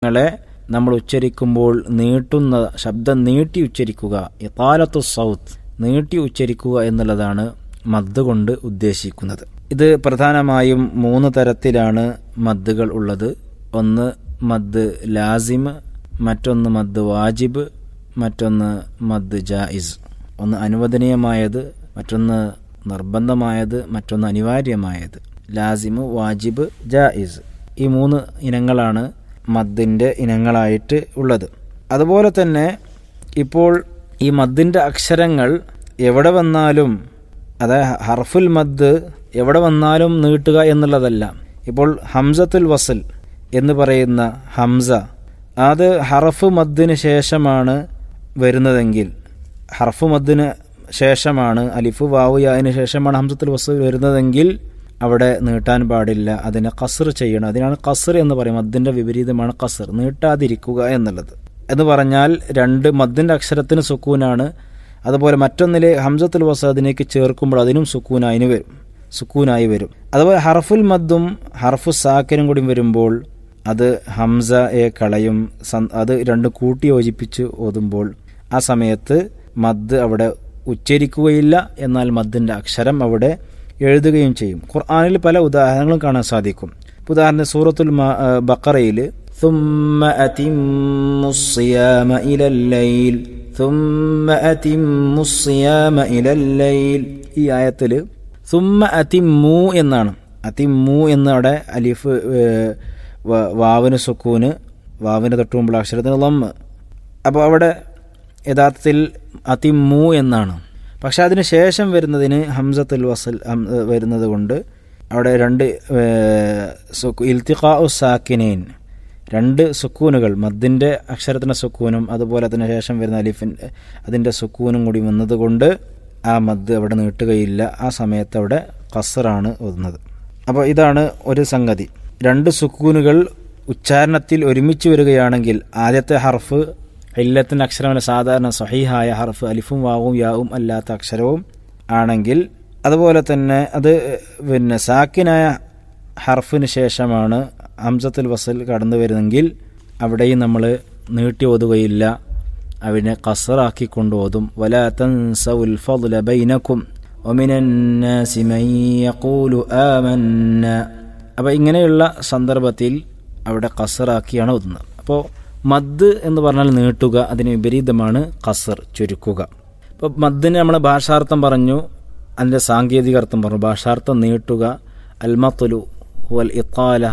ങ്ങളെ നമ്മൾ ഉച്ചരിക്കുമ്പോൾ നീട്ടുന്ന ശബ്ദം നീട്ടി ഉച്ചരിക്കുക ഇത്താലത്തു സൗത്ത് നീട്ടി ഉച്ചരിക്കുക എന്നുള്ളതാണ് മദ് കൊണ്ട് ഉദ്ദേശിക്കുന്നത് ഇത് പ്രധാനമായും മൂന്ന് തരത്തിലാണ് മദ്ദുകൾ ഉള്ളത് ഒന്ന് മദ് ലാസിം മറ്റൊന്ന് മദ് വാജിബ് മറ്റൊന്ന് മദ് ജായിസ് ഒന്ന് അനുവദനീയമായത് മറ്റൊന്ന് നിർബന്ധമായത് മറ്റൊന്ന് അനിവാര്യമായത് ലാസിമ് വാജിബ് ജായിസ് ഈ മൂന്ന് ഇനങ്ങളാണ് മദ്ദിൻ്റെ ഇനങ്ങളായിട്ട് ഉള്ളത് അതുപോലെ തന്നെ ഇപ്പോൾ ഈ മദ്ദിൻ്റെ അക്ഷരങ്ങൾ എവിടെ വന്നാലും അതായത് ഹർഫുൽ മദ് എവിടെ വന്നാലും നീട്ടുക എന്നുള്ളതല്ല ഇപ്പോൾ ഹംസത്തുൽ വസൽ എന്ന് പറയുന്ന ഹംസ അത് ഹറഫ് മദ്ദിന് ശേഷമാണ് വരുന്നതെങ്കിൽ ഹർഫ് മദ്ദിന് ശേഷമാണ് അലിഫ് വാവു യാതിന് ശേഷമാണ് ഹംസത്തുൽ വസൽ വരുന്നതെങ്കിൽ അവിടെ നീട്ടാൻ പാടില്ല അതിനെ കസർ ചെയ്യണം അതിനാണ് കസർ എന്ന് പറയും മദ്ദിന്റെ വിപരീതമാണ് കസർ നീട്ടാതിരിക്കുക എന്നുള്ളത് എന്ന് പറഞ്ഞാൽ രണ്ട് മദ്ദിന്റെ അക്ഷരത്തിന് സുക്കൂനാണ് അതുപോലെ മറ്റൊന്നിലെ ഹംസത്തുൽ വസാദിനേക്ക് ചേർക്കുമ്പോൾ അതിനും സുക്കൂനായി വരും സുക്കൂനായി വരും അതുപോലെ ഹർഫുൽ മദ്ദും ഹർഫു സാക്കിനും കൂടി വരുമ്പോൾ അത് ഹംസയെ കളയും അത് രണ്ടും കൂട്ടി യോജിപ്പിച്ച് ഓതുമ്പോൾ ആ സമയത്ത് മദ് അവിടെ ഉച്ചരിക്കുകയില്ല എന്നാൽ മദ്ദിന്റെ അക്ഷരം അവിടെ എഴുതുകയും ചെയ്യും ഖുർആാനിൽ പല ഉദാഹരണങ്ങളും കാണാൻ സാധിക്കും ഉദാഹരണം സൂറത്തുൽ ബക്കറയിൽ ثم أتموا الصيام إلى الليل ثم أتموا الصيام إلى الليل ഈ ആയത്തിൽ സുമ്മ അതിമു എന്നാണ് അതിമു എന്നവിടെ അലിഫ് വാവിന് സുക്കൂന് വാവിന് തൊട്ടുമുമ്പുള്ള അക്ഷരത്തിന് ലമ്മ് അപ്പോൾ അവിടെ യഥാർത്ഥത്തിൽ അതിമു എന്നാണ് പക്ഷെ അതിന് ശേഷം വരുന്നതിന് ഹംസത്തുൽ വസൽ വരുന്നത് കൊണ്ട് അവിടെ രണ്ട് ഇൽത്തിഖാ സാക്കിനേൻ രണ്ട് സുക്കൂനുകൾ മദ്ദിൻ്റെ അക്ഷരത്തിൻ്റെ സുക്കൂനും അതുപോലെ അതിന് ശേഷം വരുന്ന അലിഫിൻ്റെ അതിൻ്റെ സുക്കൂനും കൂടി വന്നതുകൊണ്ട് ആ മദ് അവിടെ നീട്ടുകയില്ല ആ സമയത്ത് അവിടെ കസറാണ് ഒതുന്നത് അപ്പോൾ ഇതാണ് ഒരു സംഗതി രണ്ട് സുക്കൂനുകൾ ഉച്ചാരണത്തിൽ ഒരുമിച്ച് വരികയാണെങ്കിൽ ആദ്യത്തെ ഹർഫ് ഇല്ലത്തിൻ്റെ അക്ഷരമല്ല സാധാരണ സഹീഹായ ഹർഫ് അലിഫും വാവും യാവും അല്ലാത്ത അക്ഷരവും ആണെങ്കിൽ അതുപോലെ തന്നെ അത് പിന്നെ സാക്കിനായ ഹർഫിന് ശേഷമാണ് ഹംസത്തുൽ വസൽ കടന്നു വരുന്നെങ്കിൽ അവിടെയും നമ്മൾ നീട്ടി ഓതുകയില്ല അവനെ കസറാക്കി കൊണ്ട് ഓതും വലാത്തൻസൗൽ ഫضل ബൈനക്കും ومن الناس من يقول آمنا അപ്പോൾ ഇങ്ങനെയുള്ള സന്ദർഭത്തിൽ അവിടെ കസറാക്കിയാണ് ഓതുന്നത് അപ്പോൾ മദ് എന്ന് പറഞ്ഞാൽ നീട്ടുക അതിന് വിപരീതമാണ് കസർ ചുരുക്കുക ഇപ്പോൾ മദ്ദിന് നമ്മൾ ഭാഷാർത്ഥം പറഞ്ഞു അതിൻ്റെ സാങ്കേതിക അർത്ഥം പറഞ്ഞു ഭാഷാർത്ഥം നീട്ടുക അൽമത്തുലു വൽ ഇത്താല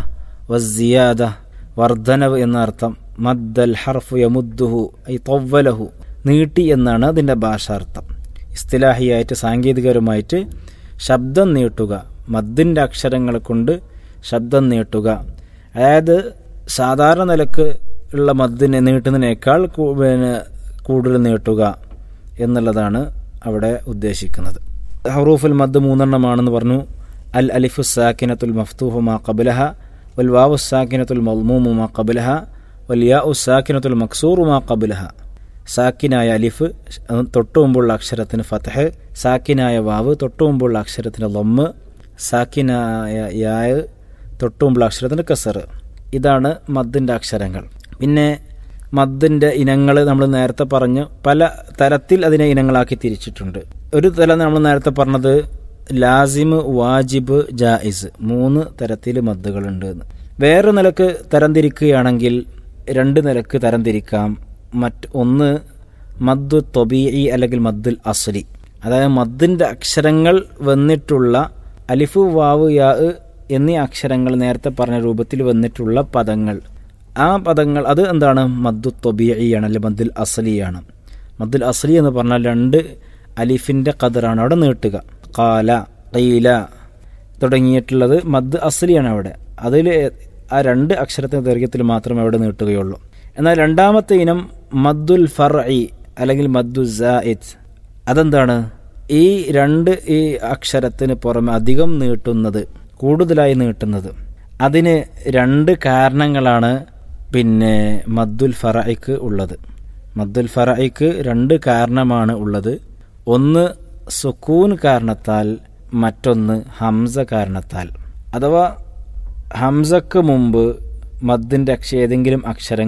വസിയാദ വർദ്ധനവ് എന്ന അർത്ഥം മദ്ദൽ ഹർഫു യമുദ്ദുഹു ഐ തൊവ്വലഹു നീട്ടി എന്നാണ് അതിൻ്റെ ഭാഷാർത്ഥം ഇസ്തിലാഹിയായിട്ട് സാങ്കേതികപരമായിട്ട് ശബ്ദം നീട്ടുക മദ്ദിൻ്റെ അക്ഷരങ്ങളെ കൊണ്ട് ശബ്ദം നീട്ടുക അതായത് സാധാരണ നിലക്ക് ഉള്ള മദ്ദിനെ നീട്ടുന്നതിനേക്കാൾ പിന്നെ കൂടുതൽ നീട്ടുക എന്നുള്ളതാണ് അവിടെ ഉദ്ദേശിക്കുന്നത് ഹറൂഫുൽ മദ് മൂന്നെണ്ണമാണെന്ന് പറഞ്ഞു അൽ അലിഫു സാക്കിനത്തുൽ മഫ്തൂഹു മാ കബലഹ വൽ വാവു സാക്കിനത്തുൽ മൽമൂമു മാ കബലഹ വൽ യാ ഉ സാക്കിനത്തുൽ മക്സൂറു മാ കബലഹ സാക്കിനായ അലിഫ് തൊട്ടു മുമ്പുള്ള അക്ഷരത്തിന് ഫതഹ് സാക്കിനായ വാവ് തൊട്ടു മുമ്പുള്ള അക്ഷരത്തിന് ലൊമ്മ് സാക്കിനായ യായ് തൊട്ടു മുമ്പുള്ള അക്ഷരത്തിന് കസർ ഇതാണ് മദ്ദിൻ്റെ അക്ഷരങ്ങൾ പിന്നെ മദ്ദിൻ്റെ ഇനങ്ങൾ നമ്മൾ നേരത്തെ പറഞ്ഞു പല തരത്തിൽ അതിനെ ഇനങ്ങളാക്കി തിരിച്ചിട്ടുണ്ട് ഒരു തലം നമ്മൾ നേരത്തെ പറഞ്ഞത് ലാസിമ് വാജിബ് ജായിസ് മൂന്ന് തരത്തിൽ മദ്ദുകളുണ്ട് എന്ന് വേറെ നിലക്ക് തരംതിരിക്കുകയാണെങ്കിൽ രണ്ട് നിലക്ക് തരംതിരിക്കാം മറ്റ് ഒന്ന് മദ്ദു തൊബീഇ അല്ലെങ്കിൽ മദ്ദുൽ അസ്ലി അതായത് മദ്ദിൻ്റെ അക്ഷരങ്ങൾ വന്നിട്ടുള്ള അലിഫു വാവ് യാ എന്നീ അക്ഷരങ്ങൾ നേരത്തെ പറഞ്ഞ രൂപത്തിൽ വന്നിട്ടുള്ള പദങ്ങൾ ആ പദങ്ങൾ അത് എന്താണ് മദ്ദു തൊബിയാണ് അല്ലെങ്കിൽ മദ്ദുൽ അസലിയാണ് മദ്ദുൽ അസലി എന്ന് പറഞ്ഞാൽ രണ്ട് അലിഫിൻ്റെ കതറാണ് അവിടെ നീട്ടുക കാല കൈല തുടങ്ങിയിട്ടുള്ളത് മദ് അസലിയാണ് അവിടെ അതിൽ ആ രണ്ട് അക്ഷരത്തിൻ്റെ ദൈർഘ്യത്തിൽ മാത്രമേ അവിടെ നീട്ടുകയുള്ളൂ എന്നാൽ രണ്ടാമത്തെ ഇനം മദ്ദുൽ ഫർ അല്ലെങ്കിൽ മദ്ദു സായിദ് അതെന്താണ് ഈ രണ്ട് ഈ അക്ഷരത്തിന് പുറമെ അധികം നീട്ടുന്നത് കൂടുതലായി നീട്ടുന്നത് അതിന് രണ്ട് കാരണങ്ങളാണ് പിന്നെ മദ്ദുൽ ഫറയ്ക്ക് ഉള്ളത് മദ്ദുൽ ഫറയ്ക്ക് രണ്ട് കാരണമാണ് ഉള്ളത് ഒന്ന് സുക്കൂൻ കാരണത്താൽ മറ്റൊന്ന് ഹംസ കാരണത്താൽ അഥവാ ഹംസക്ക് മുമ്പ് മദ്ദിൻ്റെ അക്ഷ ഏതെങ്കിലും അക്ഷരം